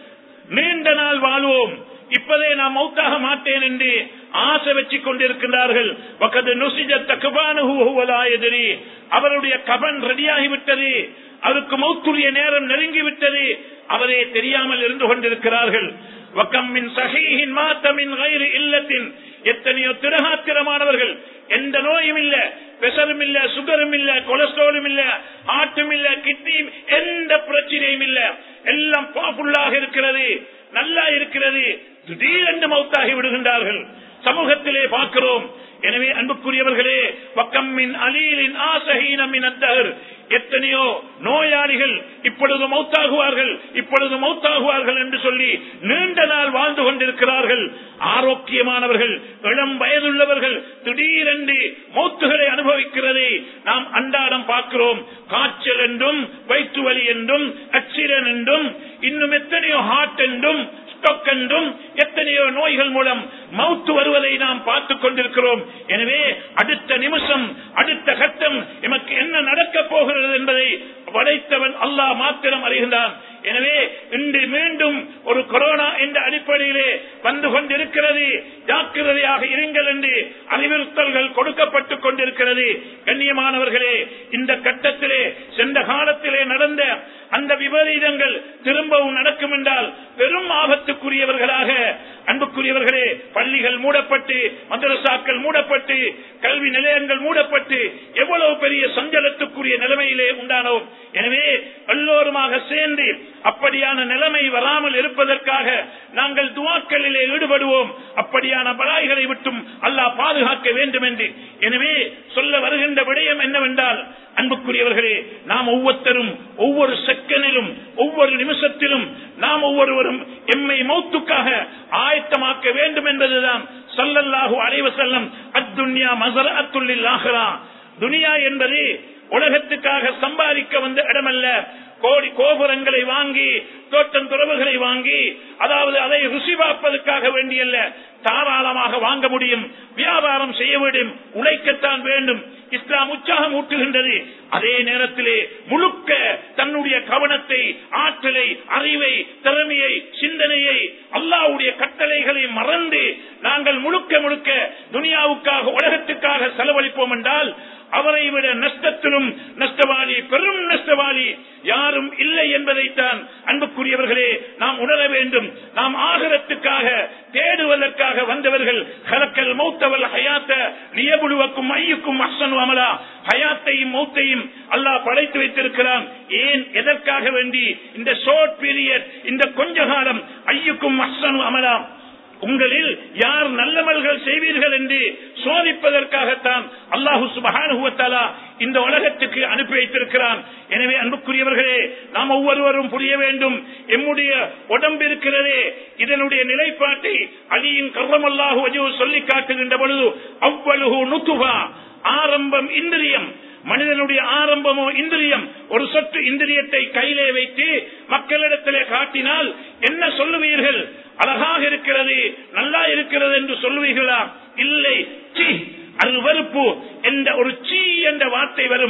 நீண்ட நாள் வாழ்வோம் இப்பதே நான் மௌத்தாக மாட்டேன் என்று ஆசை வச்சுக் கொண்டிருக்கின்றார்கள் வக்கது நுசிஜ தக்குபானுவலாயதிரி அவருடைய கபன் ரெடியாகிவிட்டது அவருக்கு மௌத்துரிய நேரம் நெருங்கிவிட்டது அவரே தெரியாமல் இருந்து கொண்டிருக்கிறார்கள் வக்கம்மின் சகையின் மாத்தமின் வயிறு இல்லத்தின் எத்தனையோ திரகாத்திரமானவர்கள் எந்த நோயும் இல்ல பிரஷரும் இல்ல சுகரும் இல்ல கொலஸ்ட்ராலும் இல்ல ஆட்டும் இல்ல கிட்னியும் எந்த பிரச்சனையும் இல்ல எல்லாம் பாப்புள்ளாக இருக்கிறது நல்லா இருக்கிறது திடீரென்று மௌத்தாகி விடுகின்றார்கள் சமூகத்திலே பார்க்கிறோம் எனவே அன்புக்குரியவர்களே வக்கம்மின் அலீலின் ஆசகீனமின் அத்தகர் எத்தனையோ நோயாளிகள் இப்பொழுது மௌத்தாகுவார்கள் இப்பொழுது மௌத்தாகுவார்கள் என்று சொல்லி நீண்ட நாள் வாழ்ந்து கொண்டிருக்கிறார்கள் ஆரோக்கியமானவர்கள் இளம் வயதுள்ளவர்கள் திடீரென்று மௌத்துகளை அனுபவிக்கிறதை நாம் அன்றாடம் பார்க்கிறோம் காய்ச்சல் என்றும் வயிற்று வலி என்றும் அக்சிடன் என்றும் இன்னும் எத்தனையோ ஹார்ட் என்றும் ஸ்டொக் என்றும் எத்தனையோ நோய்கள் மூலம் மவுத்து வருவதை நாம் பார்த்துக் கொண்டிருக்கிறோம் எனவே அடுத்த நிமிஷம் அடுத்த கட்டம் எமக்கு என்ன நடக்கப் போகிறது என்பதை படைத்தவன் அல்லாஹ் மாத்திரம் அறிகின்றான் எனவே இன்று மீண்டும் ஒரு கொரோனா என்ற அடிப்படையிலே வந்து கொண்டிருக்கிறது ஜாக்கிரதையாக இருங்கள் என்று அறிவுறுத்தல்கள் கொடுக்கப்பட்டுக் கொண்டிருக்கிறது கண்ணியமானவர்களே இந்த கட்டத்திலே சென்ற காலத்திலே நடந்த அந்த விபரீதங்கள் திரும்பவும் நடக்கும் என்றால் பெரும் ஆபத்துக்குரியவர்களாக அன்புக்குரியவர்களே பள்ளிகள் மூடப்பட்டு மதரசாக்கள் மூடப்பட்டு கல்வி நிலையங்கள் மூடப்பட்டு எவ்வளவு பெரிய சஞ்சலத்துக்குரிய நிலைமையிலே உண்டானோம் எனவே எல்லோருமாக சேர்ந்து அப்படியான நிலைமை வராமல் இருப்பதற்காக நாங்கள் துவாக்களிலே ஈடுபடுவோம் அப்படியான பலாய்களை விட்டும் அல்லாஹ் பாதுகாக்க வேண்டும் என்று எனவே சொல்ல வருகின்ற விடயம் என்னவென்றால் அன்புக்குரியவர்களே நாம் ஒவ்வொருத்தரும் ஒவ்வொரு செகண்டிலும் ஒவ்வொரு நிமிஷத்திலும் நாம் ஒவ்வொருவரும் எம்மை மௌத்துக்காக ஆயத்தமாக்க வேண்டும் என்பதுதான் சல்லல்லாஹு அலைவ செல்லம் அத்துன்யா மசர அத்துள்ளில் ஆகிறா துனியா என்பது உலகத்துக்காக சம்பாதிக்க வந்த இடமல்ல கோடி கோபுரங்களை வாங்கி தோட்டம் துறவுகளை வாங்கி அதாவது அதை ருசி பார்ப்பதற்காக வேண்டியல்ல தாராளமாக வாங்க முடியும் வியாபாரம் செய்ய வேண்டும் உழைக்கத்தான் வேண்டும் இஸ்லாம் உற்சாகம் ஊட்டுகின்றது அதே நேரத்திலே முழுக்க தன்னுடைய கவனத்தை ஆற்றலை அறிவை திறமையை சிந்தனையை அல்லாவுடைய கட்டளைகளை மறந்து நாங்கள் முழுக்க முழுக்க துனியாவுக்காக உலகத்துக்காக செலவழிப்போம் என்றால் அவரை விட நஷ்டத்திலும் நஷ்டவாளி பெரும் நஷ்டவாளி யாரும் இல்லை என்பதைத்தான் அன்புக்குரியவர்களே நாம் உணர வேண்டும் நாம் ஆகரத்துக்காக தேடுவதற்காக வந்தவர்கள் கலக்கல் மௌத்தவல் ஹயாத்த நியபுழுவக்கும் ஐயுக்கும் அசனு அமலா ஹயாத்தையும் மௌத்தையும் அல்லாஹ் படைத்து வைத்திருக்கிறான் ஏன் எதற்காக வேண்டி இந்த ஷோர்ட் பீரியட் இந்த கொஞ்ச காலம் ஐயுக்கும் அசனு அமலா உங்களில் யார் நல்லமல்கள் செய்வீர்கள் என்று சோதிப்பதற்காகத்தான் அல்லாஹு சுபகானுவத்தாலா இந்த உலகத்துக்கு அனுப்பி வைத்திருக்கிறான் எனவே அன்புக்குரியவர்களே நாம் ஒவ்வொருவரும் புரிய வேண்டும் எம்முடைய உடம்பு இருக்கிறதே இதனுடைய நிலைப்பாட்டை அலியின் கர்வமல்லாஹு வஜு சொல்லி காட்டுகின்ற பொழுது அவ்வளவு நுத்துவா ஆரம்பம் இந்திரியம் மனிதனுடைய ஆரம்பமோ இந்திரியம் ஒரு சொட்டு இந்திரியத்தை கையிலே வைத்து மக்களிடத்திலே காட்டினால் என்ன சொல்லுவீர்கள் அழகாக இருக்கிறது நல்லா இருக்கிறது என்று சொல்லுவீர்களா இல்லை சி அருவறுப்பு என்ற ஒரு சீ என்ற வார்த்தை வரும்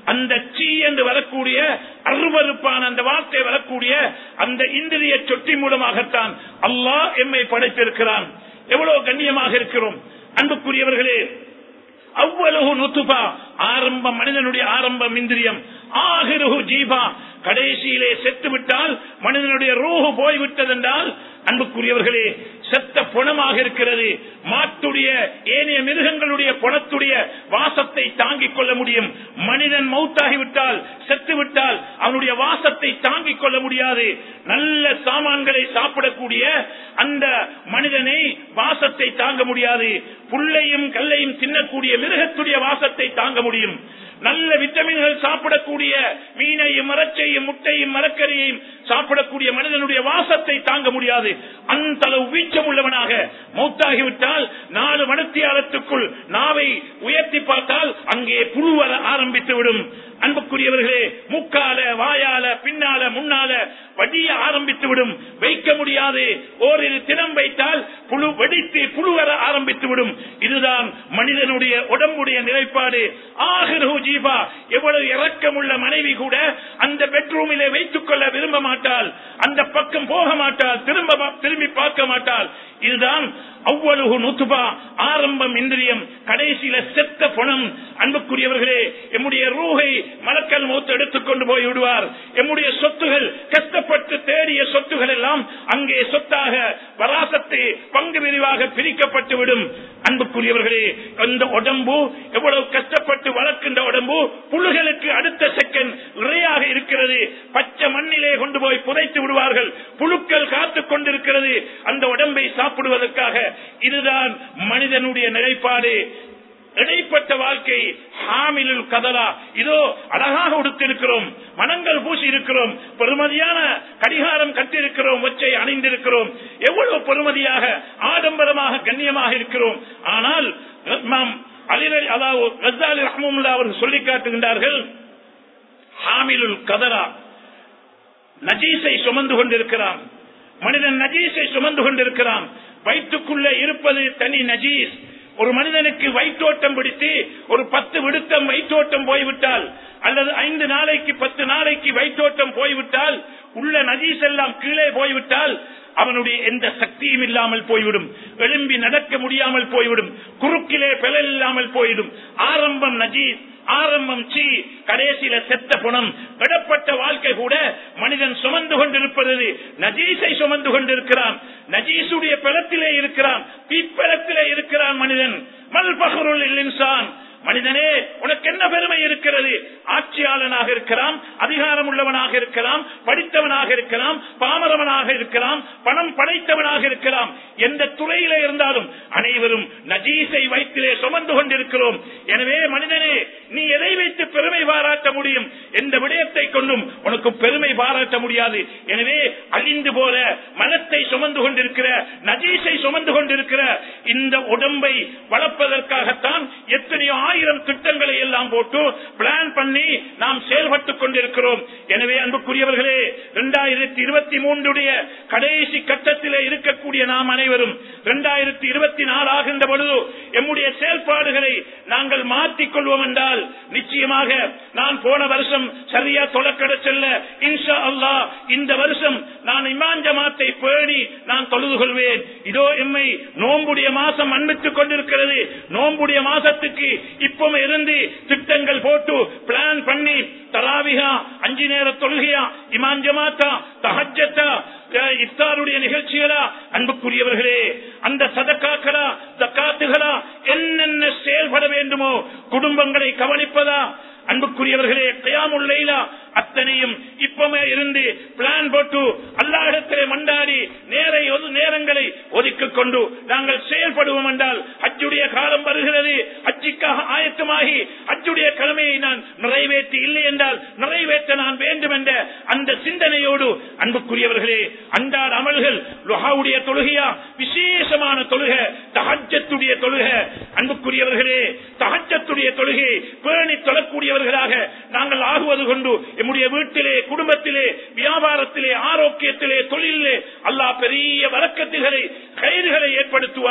அந்த சீ என்று வரக்கூடிய அருவருப்பான அந்த வார்த்தை வரக்கூடிய அந்த இந்திரிய சொட்டி மூலமாகத்தான் அல்லாஹ் எம்மை படைத்திருக்கிறான் எவ்வளவு கண்ணியமாக இருக்கிறோம் அன்புக்குரியவர்களே அவ்வளவு நுத்துபா ஆரம்பம் மனிதனுடைய ஆரம்பம் இந்திரியம் ஆகிருஹு ஜீபா கடைசியிலே செத்து விட்டால் மனிதனுடைய ரூஹு போய்விட்டதென்றால் அன்புக்குரியவர்களே செத்த புணமாக இருக்கிறது மாட்டுடைய ஏனைய மிருகங்களுடைய புணத்துடைய வாசத்தை தாங்கிக் கொள்ள முடியும் மனிதன் மௌத்தாகிவிட்டால் செத்து விட்டால் அவனுடைய வாசத்தை தாங்கிக் கொள்ள முடியாது நல்ல சாமான்களை சாப்பிடக்கூடிய அந்த மனிதனை வாசத்தை தாங்க முடியாது புல்லையும் கல்லையும் தின்னக்கூடிய மிருகத்துடைய வாசத்தை தாங்க முடியும் நல்ல விட்டமின்கள் சாப்பிடக்கூடிய மீனையும் மரச்சையும் முட்டையும் மரக்கறியையும் சாப்பிடக்கூடிய மனிதனுடைய வாசத்தை தாங்க முடியாது அந்த அளவு வீச்சம் உள்ளவனாக மௌத்தாகிவிட்டால் நாலு மணத்தியாலத்துக்குள் நாவை உயர்த்தி பார்த்தால் அங்கே புழு வர ஆரம்பித்து விடும் அன்புக்குரியவர்களே முக்கால வாயால பின்னால முன்னால வடிய ஆரம்பித்து விடும் வைக்க முடியாது ஓரிரு தினம் வைத்தால் புழு வெடித்து புழு வர ஆரம்பித்து விடும் இதுதான் மனிதனுடைய உடம்புடைய நிலைப்பாடு ஆகிரு ஜீபா எவ்வளவு இறக்கமுள்ள மனைவி கூட அந்த பெட்ரூமிலே வைத்துக் கொள்ள விரும்ப மாட்டாள் அந்த பக்கம் போக மாட்டாள் திரும்ப திரும்பி பார்க்க மாட்டாள் இதுதான் அவ்வளவு நுத்துபா ஆரம்பம் இந்திரியம் கடைசியில செத்த பணம் அன்புக்குரியவர்களே எம்முடைய ரூகை மலக்கல் மூத்து எடுத்துக்கொண்டு போய் விடுவார் எம்முடைய சொத்துகள் கஷ்டப்பட்டு தேடிய சொத்துகள் எல்லாம் அங்கே சொத்தாக வராசத்தை பங்கு விரிவாக பிரிக்கப்பட்டு விடும் அன்புக்குரியவர்களே அந்த உடம்பு எவ்வளவு கஷ்டப்பட்டு வளர்க்கின்ற உடம்பு புழுகளுக்கு அடுத்த செகண்ட் இறையாக இருக்கிறது பச்சை மண்ணிலே கொண்டு போய் புதைத்து விடுவார்கள் புழுக்கள் காத்துக் கொண்டிருக்கிறது அந்த உடம்பை சாப்பிடுவதற்காக இதுதான் மனிதனுடைய நிலைப்பாடு இடைப்பட்ட வாழ்க்கை ஹாமிலுல் கதலா இதோ அழகாக உடுத்திருக்கிறோம் மனங்கள் பூசி இருக்கிறோம் பெருமதியான கடிகாரம் கட்டிருக்கிறோம் ஒச்சை அணிந்திருக்கிறோம் எவ்வளவு பெருமதியாக ஆடம்பரமாக கண்ணியமாக இருக்கிறோம் ஆனால் நாம் அலிரலி அதாவது ரஜாலி ரஹமுல்லா அவர்கள் சொல்லி காட்டுகின்றார்கள் ஹாமிலுல் கதரா நஜீஸை சுமந்து கொண்டிருக்கிறான் மனிதன் நஜீஸை சுமந்து கொண்டிருக்கிறான் வயிற்றுக்குள்ளே இருப்பது தனி நஜீஸ் ஒரு மனிதனுக்கு வயிற்றோட்டம் பிடித்து ஒரு பத்து விடுத்தம் வயிற்றோட்டம் போய்விட்டால் அல்லது ஐந்து நாளைக்கு பத்து நாளைக்கு வயிற்றோட்டம் போய்விட்டால் உள்ள நஜீஸ் எல்லாம் கீழே போய்விட்டால் அவனுடைய எந்த சக்தியும் இல்லாமல் போய்விடும் எழும்பி நடக்க முடியாமல் போய்விடும் குறுக்கிலே பிழல் இல்லாமல் போய்விடும் ஆரம்பம் நஜீஸ் ஆரம்பம் சி கடைசியில செத்த புணம் விடப்பட்ட வாழ்க்கை கூட மனிதன் சுமந்து கொண்டிருப்பது நஜீஸை சுமந்து கொண்டிருக்கிறான் நஜீசுடைய பலத்திலே இருக்கிறான் பிப்பலத்திலே இருக்கிறான் மனிதன் மல் பகருள் இன்சான் மனிதனே உனக்கு என்ன பெருமை இருக்கிறது ஆட்சியாளனாக இருக்கலாம் அதிகாரம் உள்ளவனாக இருக்கலாம் படித்தவனாக இருக்கலாம் பாமரவனாக இருக்கலாம் பணம் படைத்தவனாக இருக்கலாம் எந்த துறையில இருந்தாலும் அனைவரும் நஜீஸை வயிற்றிலே சுமந்து கொண்டிருக்கிறோம் எனவே மனிதனே நீ எதை வைத்து பெருமை பாராட்ட முடியும் எந்த விடயத்தை கொண்டும் உனக்கு பெருமை பாராட்ட முடியாது எனவே அழிந்து போல மனத்தை சுமந்து கொண்டிருக்கிற நஜீஸை சுமந்து கொண்டிருக்கிற இந்த உடம்பை வளர்ப்பதற்காகத்தான் எத்தனையோ ஆயிரம் திட்டங்களை எல்லாம் போட்டு பிளான் பண்ணி நாம் செயல்பட்டுக் கொண்டிருக்கிறோம் எனவே அன்புக்குரியவர்களே இரண்டாயிரத்தி இருபத்தி மூன்றுடைய கடைசி கட்டத்திலே இருக்கக்கூடிய நாம் அனைவரும் இரண்டாயிரத்தி இருபத்தி நாலு ஆகின்ற பொழுது எம்முடைய செயல்பாடுகளை நாங்கள் மாற்றிக் கொள்வோம் என்றால் நிச்சயமாக நான் போன வருஷம் சரியா தொலைக்கட செல்ல இன்ஷா அல்லா இந்த வருஷம் நான் இமான் ஜமாத்தை பேணி நான் தொழுது கொள்வேன் இதோ எம்மை நோம்புடைய மாசம் அன்பித்துக் கொண்டிருக்கிறது நோம்புடைய மாசத்துக்கு இப்பவும் இருந்து திட்டங்கள் போட்டு பிளான் பண்ணி தராவிகா அஞ்சு நேர தொழுகையா இமான் ஜமாத்தா தஹஜத்தா இஃப்தாருடைய நிகழ்ச்சிகளா அன்புக்குரியவர்களே அந்த சதக்காக்களா தக்காத்துகளா என்னென்ன செயல்பட வேண்டுமோ குடும்பங்களை கவனிப்பதா அன்புக்குரியவர்களே கயாமுல்லைலா அத்தனையும் இப்பமே இருந்து பிளான் போட்டு அல்லாஹிடத்திலே மண்டாடி நேரை நேரங்களை ஒதுக்கிக் கொண்டு நாங்கள் செயல்படுவோம் என்றால் அச்சுடைய காலம் வருகிறது அச்சுக்காக ஆயத்தமாகி அச்சுடைய கடமையை நான் நிறைவேற்றி இல்லை என்றால் நிறைவேற்ற நான் வேண்டும் என்ற அந்த சிந்தனையோடு அன்புக்குரியவர்களே அன்றாட அமல்கள் லுஹாவுடைய தொழுகையா விசேஷமான தொழுக தகஜத்துடைய தொழுக அன்புக்குரியவர்களே தகஜத்துடைய தொழுகை பேணி தொழக்கூடியவர்களாக நாங்கள் ஆகுவது கொண்டு எம்முடைய வீட்டிலே குடும்பத்திலே வியாபாரத்திலே ஆரோக்கியத்திலே தொழிலே அல்லாஹ் பெரிய வரக்கத்துகளை கயிறுகளை ஏற்படுத்துவான்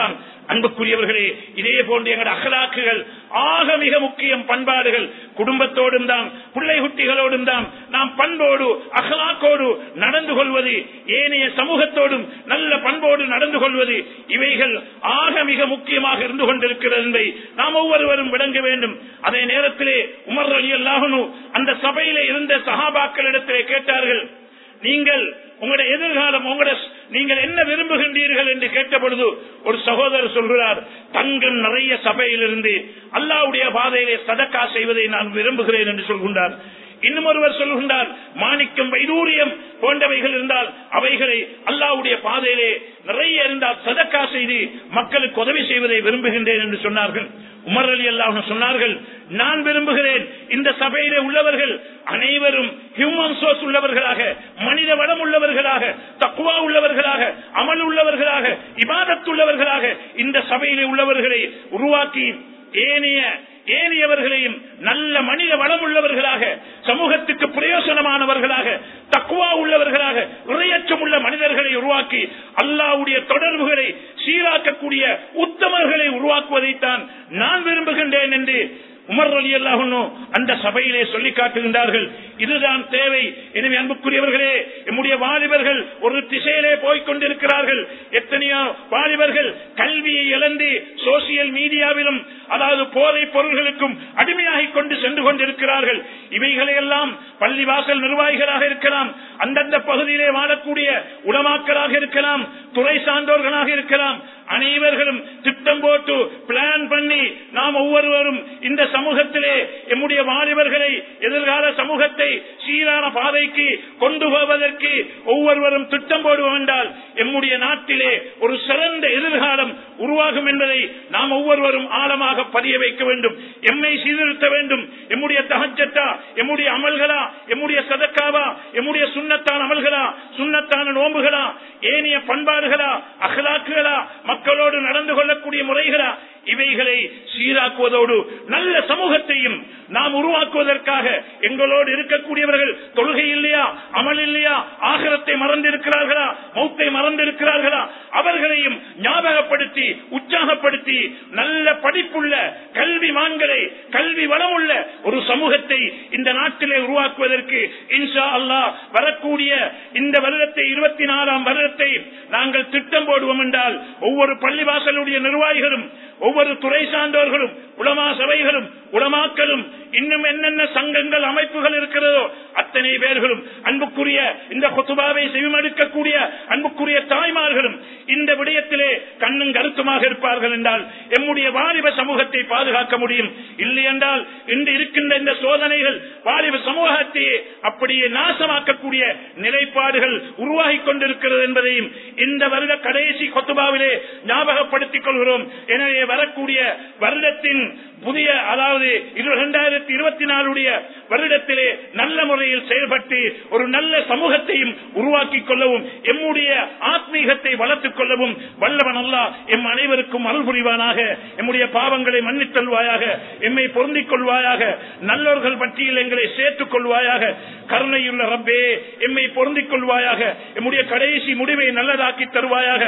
அன்புக்குரியவர்களே இதே போன்று எங்கள் அகலாக்குகள் ஆக மிக முக்கியம் பண்பாடுகள் குடும்பத்தோடும் தான் பிள்ளை குட்டிகளோடும் தான் நாம் பண்போடு அகலாக்கோடு நடந்து கொள்வது ஏனைய சமூகத்தோடும் நல்ல பண்போடு நடந்து கொள்வது இவைகள் ஆக மிக முக்கியமாக இருந்து கொண்டிருக்கிறது என்பதை நாம் ஒவ்வொருவரும் விளங்க வேண்டும் அதே நேரத்திலே உமர் அலி அல்லாஹனு அந்த சபையிலே இருந்த சகாபாக்களிடத்திலே கேட்டார்கள் நீங்கள் உங்களுடைய எதிர்காலம் உங்களுடைய நீங்கள் என்ன விரும்புகின்றீர்கள் என்று கேட்ட பொழுது ஒரு சகோதரர் சொல்கிறார் தங்கம் நிறைய சபையிலிருந்து அல்லாவுடைய பாதையிலே சதக்கா செய்வதை நான் விரும்புகிறேன் என்று சொல்கின்றார் இன்னும் ஒருவர் சொல்கின்றார் மாணிக்கம் வைடூரியம் போன்றவைகள் இருந்தால் அவைகளை அல்லாவுடைய பாதையிலே நிறைய இருந்தால் சதக்கா செய்து மக்களுக்கு உதவி செய்வதை விரும்புகின்றேன் என்று சொன்னார்கள் உமர் அலி அல்லாஹ் சொன்னார்கள் நான் விரும்புகிறேன் இந்த சபையிலே உள்ளவர்கள் அனைவரும் ஹியூமன் சோர்ஸ் உள்ளவர்களாக மனித வளம் உள்ளவர்களாக தக்குவா உள்ளவர்களாக அமல் உள்ளவர்களாக இபாதத்துள்ளவர்களாக இந்த சபையிலே உள்ளவர்களை உருவாக்கி ஏனைய ஏனையவர்களையும் நல்ல மனித வளம் உள்ளவர்களாக சமூகத்துக்கு பிரயோசனமானவர்களாக தக்குவா உள்ளவர்களாக இறையச்சம் உள்ள மனிதர்களை உருவாக்கி அல்லாவுடைய தொடர்புகளை சீராக்கக்கூடிய உத்தமர்களை உருவாக்குவதைத்தான் நான் விரும்புகின்றேன் என்று உமர் அலி அல்லாஹனோ அந்த சபையிலே சொல்லி காட்டுகின்றார்கள் இதுதான் தேவை எனவே அன்புக்குரியவர்களே நம்முடைய வாலிபர்கள் ஒரு திசையிலே போய்கொண்டிருக்கிறார்கள் எத்தனையோ வாலிபர்கள் கல்வியை இழந்து சோசியல் மீடியாவிலும் அதாவது போதை பொருள்களுக்கும் அடிமையாகிக் கொண்டு சென்று கொண்டிருக்கிறார்கள் இவைகளை எல்லாம் பள்ளிவாசல் நிர்வாகிகளாக இருக்கலாம் அந்தந்த பகுதியிலே வாழக்கூடிய உளமாக்களாக இருக்கலாம் துறை சார்ந்தோர்களாக இருக்கலாம் அனைவர்களும் திட்டம் போட்டு பிளான் பண்ணி நாம் ஒவ்வொருவரும் இந்த சமூகத்திலே எம்முடைய வாலிபர்களை எதிர்கால சமூகத்தை சீரான பாதைக்கு கொண்டு போவதற்கு ஒவ்வொருவரும் திட்டம் போடுவோம் என்றால் எம்முடைய நாட்டிலே ஒரு சிறந்த எதிர்காலம் உருவாகும் என்பதை நாம் ஒவ்வொருவரும் ஆழமாக பதிய வைக்க வேண்டும் எம்மை சீர்திருத்த வேண்டும் எம்முடைய தகச்சட்டா எம்முடைய அமல்களா எம்முடைய சதக்காவா எம்முடைய சுண்ணத்தான் அமல்களா சுண்ணத்தான நோம்புகளா ஏனைய பண்பாடுகளா அகலாக்குகளா மக்களோடு நடந்து கொள்ளக்கூடிய முறைகளா இவைகளை சீராக்குவதோடு நல்ல சமூகத்தையும் நாம் உருவாக்குவதற்காக எங்களோடு இருக்கக்கூடியவர்கள் தொழுகை இல்லையா அமல் இல்லையா ஆகரத்தை மறந்திருக்கிறார்களா மௌத்தை மறந்திருக்கிறார்களா அவர்களையும் ஞாபகப்படுத்தி உற்சாகப்படுத்தி நல்ல படிப்புள்ள கல்வி மான்களை கல்வி வளமுள்ள ஒரு சமூகத்தை இந்த நாட்டிலே உருவாக்குவதற்கு இன்ஷா அல்லாஹ் வரக்கூடிய இந்த வருடத்தை இருபத்தி நாலாம் வருடத்தை நாங்கள் திட்டம் போடுவோம் என்றால் ஒவ்வொரு பள்ளிவாசலுடைய நிர்வாகிகளும் ஒவ்வொரு துறை சார்ந்தவர்களும் உலமா சபைகளும் உலமாக்களும் இன்னும் என்னென்ன சங்கங்கள் அமைப்புகள் இருக்கிறதோ அத்தனை பேர்களும் அன்புக்குரிய இந்த கொத்துபாவை செவிமடுக்கக்கூடிய அன்புக்குரிய தாய்மார்களும் இந்த விடயத்திலே கண்ணும் கருத்துமாக இருப்பார்கள் என்றால் எம்முடைய வாலிப சமூகத்தை பாதுகாக்க முடியும் இல்லை என்றால் இன்று இருக்கின்ற இந்த சோதனைகள் வாலிப சமூகத்தையே அப்படியே நாசமாக்கக்கூடிய நிலைப்பாடுகள் உருவாகி கொண்டிருக்கிறது என்பதையும் இந்த வருட கடைசி கொத்துபாவிலே ஞாபகப்படுத்திக் கொள்கிறோம் எனவே வரக்கூடிய வருடத்தின் புதிய அதாவது இரண்டாயிரத்தி இருபத்தி நாலுடைய வருடத்திலே நல்ல முறையில் செயல்பட்டு ஒரு நல்ல சமூகத்தையும் உருவாக்கிக் கொள்ளவும் எம்முடைய ஆத்மீகத்தை வளர்த்துக் கொள்ளவும் வல்லவன் அல்லா எம் அனைவருக்கும் அருள் புரிவானாக எம்முடைய பாவங்களை மன்னித்தல்வாயாக எம்மை பொருந்திக் கொள்வாயாக நல்லோர்கள் பட்டியல் எங்களை சேர்த்துக் கொள்வாயாக கருணையுள்ள ரப்பே எம்மை பொருந்திக் கொள்வாயாக எம்முடைய கடைசி முடிவை நல்லதாக்கி தருவாயாக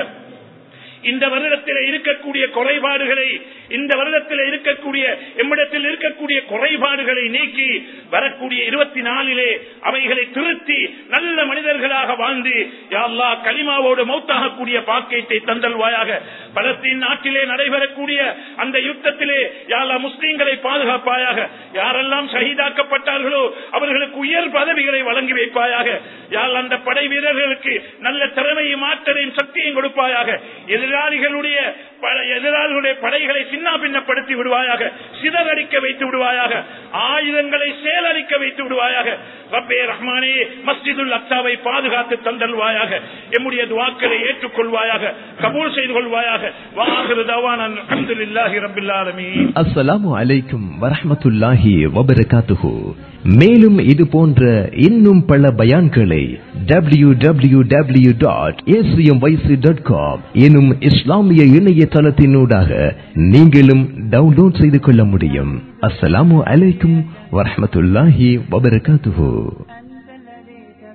இந்த வருடத்தில் இருக்கக்கூடிய குறைபாடுகளை இந்த வருடத்தில் இருக்கக்கூடிய எம்மிடத்தில் இருக்கக்கூடிய குறைபாடுகளை நீக்கி வரக்கூடிய இருபத்தி நாலிலே அவைகளை திருத்தி நல்ல மனிதர்களாக வாழ்ந்து யாழ்லா களிமாவோடு மௌத்தாகக்கூடிய பாக்கியத்தை தந்தல்வாயாக பலத்தின் நாட்டிலே நடைபெறக்கூடிய அந்த யுத்தத்திலே யாழ்லா முஸ்லீம்களை பாதுகாப்பாயாக யாரெல்லாம் ஷஹீதாக்கப்பட்டார்களோ அவர்களுக்கு உயர் பதவிகளை வழங்கி வைப்பாயாக யாழ் அந்த படை வீரர்களுக்கு நல்ல திறமையும் ஆற்றலையும் சக்தியும் கொடுப்பாயாக எதிராளிகளுடைய எதிராளிகளுடைய படைகளை சின்ன பின்னப்படுத்தி விடுவாயாக சிதறடிக்க வைத்து விடுவாயாக ஆயுதங்களை செயலளிக்க வைத்து விடுவாயாக ரப்பே ரஹ்மானே மஸ்ஜிதுல் அக்சாவை பாதுகாத்து தந்தல்வாயாக எம்முடைய துவாக்களை ஏற்றுக்கொள்வாயாக கபூல் செய்து கொள்வாயாக வாஹிரு தவான் அல்ஹம்துலில்லாஹி ரப்பில் ஆலமீன் அஸ்ஸலாமு அலைக்கும் வரஹ்மத்துல்லாஹி வபரகாத்துஹு மேலும் இது போன்ற இன்னும் பல பயான்களை W W W dot dot com எனும் இஸ்லாமிய இணையதளத்தினூடாக நீங்களும் டவுன்லோட் செய்து கொள்ள முடியும் அஸ்ஸலாமு அலைக்கும் வரஹ்மத்துல்லாஹி வபரகாத்துஹு